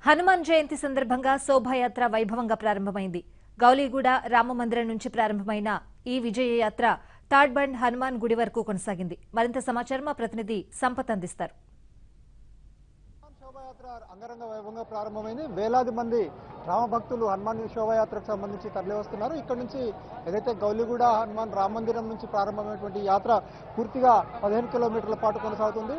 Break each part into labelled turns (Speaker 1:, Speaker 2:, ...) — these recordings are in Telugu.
Speaker 1: హనుమాన్ జయంతి సందర్భంగా శోభాయాత్ర వైభవంగా ప్రారంభమైంది గౌలీగూడ రామమందిరం నుంచి ప్రారంభమైన ఈ విజయ యాత్ర థర్డ్ బండ్ హనుమాన్ గుడి వరకు కొనసాగింది మరింత సమాచారం మా ప్రతినిధి సంపత్ అందిస్తారు
Speaker 2: హనుమాన్ శోభాయాత్ర అంగరంగ వైభవంగా ప్రారంభమైంది వేలాది మంది రామ భక్తులు హనుమాన్ శోభాయాత్రకు సంబంధించి తరలి వస్తున్నారు ఇక్కడ నుంచి ఏదైతే గౌలిగూడ హనుమాన్ రామ మందిరం నుంచి ప్రారంభమైనటువంటి ఈ యాత్ర పూర్తిగా పదిహేను కిలోమీటర్ల పాటు కొనసాగుతుంది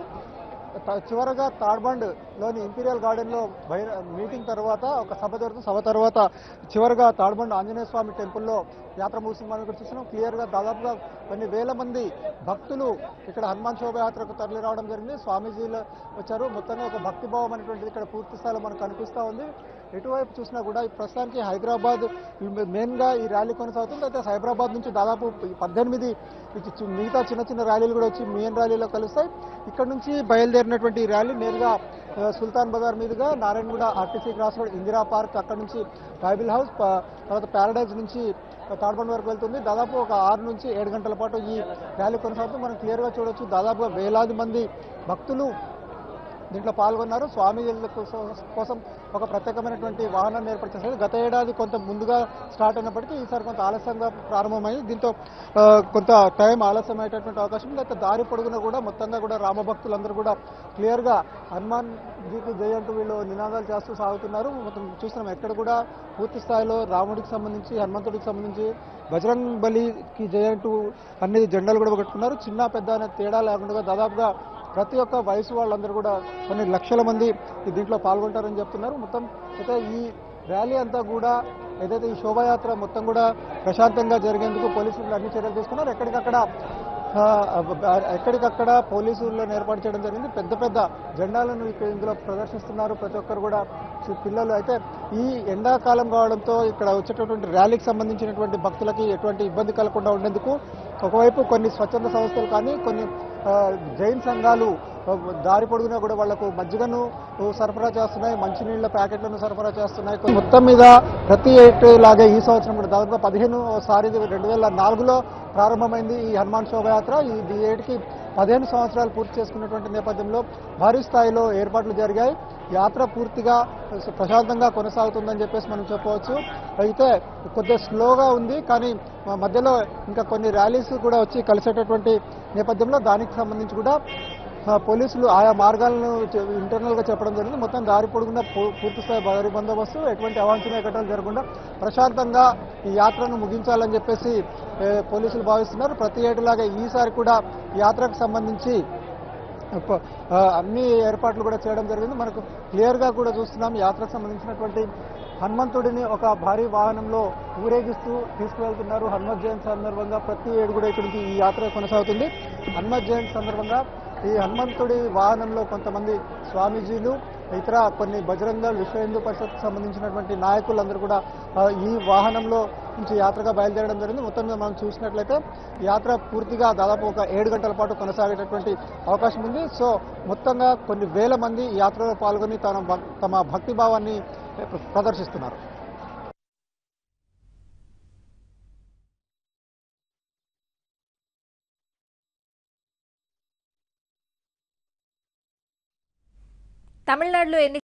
Speaker 2: త- చివరగా తాడ్బండ్ లోని ఇంపీరియల్ గార్డెన్ లో బహిర మీటింగ్ తర్వాత ఒక సభ జరుగుతుంది సభ తర్వాత చివరగా తాడ్బండ్ ఆంజనేయ స్వామి టెంపుల్లో యాత్ర ముగిసింది మనం ఇక్కడ చూస్తున్నాం క్లియర్ గా దాదాపుగా కొన్ని వేల మంది భక్తులు ఇక్కడ హనుమాన్ శోభయాత్రకు తరలి రావడం జరిగింది స్వామీజీలు వచ్చారు మొత్తంగా ఒక భక్తిభావం అనేటువంటిది ఇక్కడ పూర్తి స్థాయిలో మనకు కనిపిస్తా ఉంది ఎటువైపు చూసినా కూడా ఈ ప్రస్తుతానికి హైదరాబాద్ మెయిన్ గా ఈ ర్యాలీ కొనసాగుతుంది అయితే హైదరాబాద్ నుంచి దాదాపు ఈ పద్దెనిమిది ఈ చి- మిగతా చిన్న చిన్న ర్యాలీలు కూడా వచ్చి మెయిన్ ర్యాలీలో కలుస్తాయి ఇక్కడ నుంచి బయలుదేరినటువంటి ఈ ర్యాలీ నేరుగా ఆ, సుల్తాన్ బజార్ మీదుగా Narayanaguda RTC cross road Indira park అక్కడ నుంచి బైబిల్ హౌస్ ప- తర్వాత ప్యారడైజ్ నుంచి తాడ్బండ్ వరకు వెళ్తుంది దాదాపు ఒక ఆరు నుంచి ఏడు గంటల పాటు ఈ ర్యాలీ కొనసాగుతుంది మనం క్లియర్గా చూడొచ్చు దాదాపుగా వేలాది మంది భక్తులు దీంట్లో పాల్గొన్నారు స్వామీజీల కోసం కోసం ఒక ప్రత్యేకమైనటువంటి వాహనాన్ని ఏర్పాటు చేశారు గత ఏడాది కొంత ముందుగా స్టార్ట్ అయినప్పటికీ ఈసారి కొంత ఆలస్యంగా ప్రారంభమైంది దీంతో ఆ, కొంత టైం ఆలస్యం అయ్యేటటువంటి అవకాశం ఉంది అయితే దారి పొడుగున కూడా మొత్తంగా కూడా రామభక్తులందరూ కూడా క్లియర్గా హనుమాన్ జీకి జై అంటూ వీళ్ళు నినాదాలు చేస్తూ సాగుతున్నారు మొత్తం చూస్తున్నాం ఎక్కడ కూడా పూర్తి స్థాయిలో రాముడికి సంబంధించి హనుమంతుడికి సంబంధించి బజరంగ్ బలికి జై అంటూ అన్ని జెండాలు కూడా పెట్టుకున్నారు చిన్న పెద్ద అనే తేడా లేకుండా దాదాపుగా ప్రతి ఒక్క వయసు వాళ్ళందరూ కూడా కొన్ని లక్షల మంది ఈ దీంట్లో పాల్గొంటారని చెప్తున్నారు మొత్తం అయితే ఈ ర్యాలీ అంతా కూడా ఏదైతే ఈ శోభాయాత్ర మొత్తం కూడా ప్రశాంతంగా జరిగేందుకు పోలీసులు అన్ని చర్యలు తీసుకున్నారు ఎక్కడికక్కడ ఆ, ఎక్కడికక్కడ పోలీసులను ఏర్పాటు చేయడం జరిగింది పెద్ద పెద్ద జెండాలను ఇక్కడ ఇందులో ప్రదర్శిస్తున్నారు ప్రతి ఒక్కరు కూడా చి- పిల్లలు అయితే ఈ ఎండాకాలం కావడంతో ఇక్కడ వచ్చేటటువంటి ర్యాలీకి సంబంధించినటువంటి భక్తులకి ఎటువంటి ఇబ్బంది కలగకుండా ఉండేందుకు ఒకవైపు కొన్ని స్వచ్ఛంద సంస్థలు కానీ కొన్ని ఆ, జైన్ సంఘాలు ఆ, దారి పొడుగునా కూడా వాళ్లకు మజ్జిగను సరఫరా చేస్తున్నాయి మంచినీళ్ళ ప్యాకెట్లను సరఫరా చేస్తున్నాయి కొన్ని మొత్తం మీద ప్రతి ఏటు లాగే ఈ సంవత్సరం కూడా దాదాపుగా పదిహేను సారి రెండు వేల నాలుగులో ప్రారంభమైంది ఈ హనుమాన్ శోభయాత్ర ఈ ఏటికి పదిహేను సంవత్సరాలు పూర్తి చేసుకున్నటువంటి నేపథ్యంలో భారీ స్థాయిలో ఏర్పాట్లు జరిగాయి యాత్ర పూర్తిగా ప్రశాంతంగా కొనసాగుతుందని చెప్పేసి మనం చెప్పవచ్చు అయితే కొద్దిగా స్లోగా ఉంది కానీ మ- మధ్యలో ఇంకా కొన్ని ర్యాలీస్ కూడా వచ్చి కలిసేటటువంటి నేపథ్యంలో దానికి సంబంధించి కూడా ఆ, పోలీసులు ఆయా మార్గాలను చె- ఇంటర్నల్ గా చెప్పడం జరిగింది మొత్తం దారి పొడుగున పూ- పూర్తి స్థాయి భారీ బందోబస్తు ఎటువంటి అవాంఛనీయ ఘటనలు జరగకుండా ప్రశాంతంగా ఈ యాత్రను ముగించాలని చెప్పేసి ఏ, పోలీసులు భావిస్తున్నారు ప్రతి ఏటులాగా ఈసారి కూడా ఈ యాత్రకు సంబంధించి ప- ఆ, అన్ని ఏర్పాట్లు కూడా చేయడం జరిగింది మనకు క్లియర్ గా కూడా చూస్తున్నాం యాత్రకు సంబంధించినటువంటి హనుమంతుడిని ఒక భారీ వాహనంలో ఊరేగిస్తూ తీసుకువెళ్తున్నారు హనుమత్ జయంతి సందర్భంగా ప్రతి ఏడు కూడా ఇక్కడికి ఈ యాత్ర కొనసాగుతుంది హనుమత్ జయంతి సందర్భంగా ఈ హనుమంతుడి వాహనంలో కొంతమంది స్వామీజీలు ఇతర కొన్ని బజరంగల్ విశ్వ హిందూ పరిషత్ సంబంధించినటువంటి నాయకులందరూ కూడా ఆ, ఈ వాహనంలో నుంచి యాత్రగా బయలుదేరడం జరిగింది మొత్తం మీద మనం చూసినట్లయితే యాత్ర పూర్తిగా దాదాపు ఒక ఏడు గంటల పాటు కొనసాగేటటువంటి అవకాశం ఉంది సో మొత్తంగా కొన్ని వేల మంది ఈ యాత్రలో పాల్గొని తమ భక్- తమ భక్తి భావాన్ని ప్రదర్శిస్తున్నారు
Speaker 1: తమిళనాడులో ఎన్ని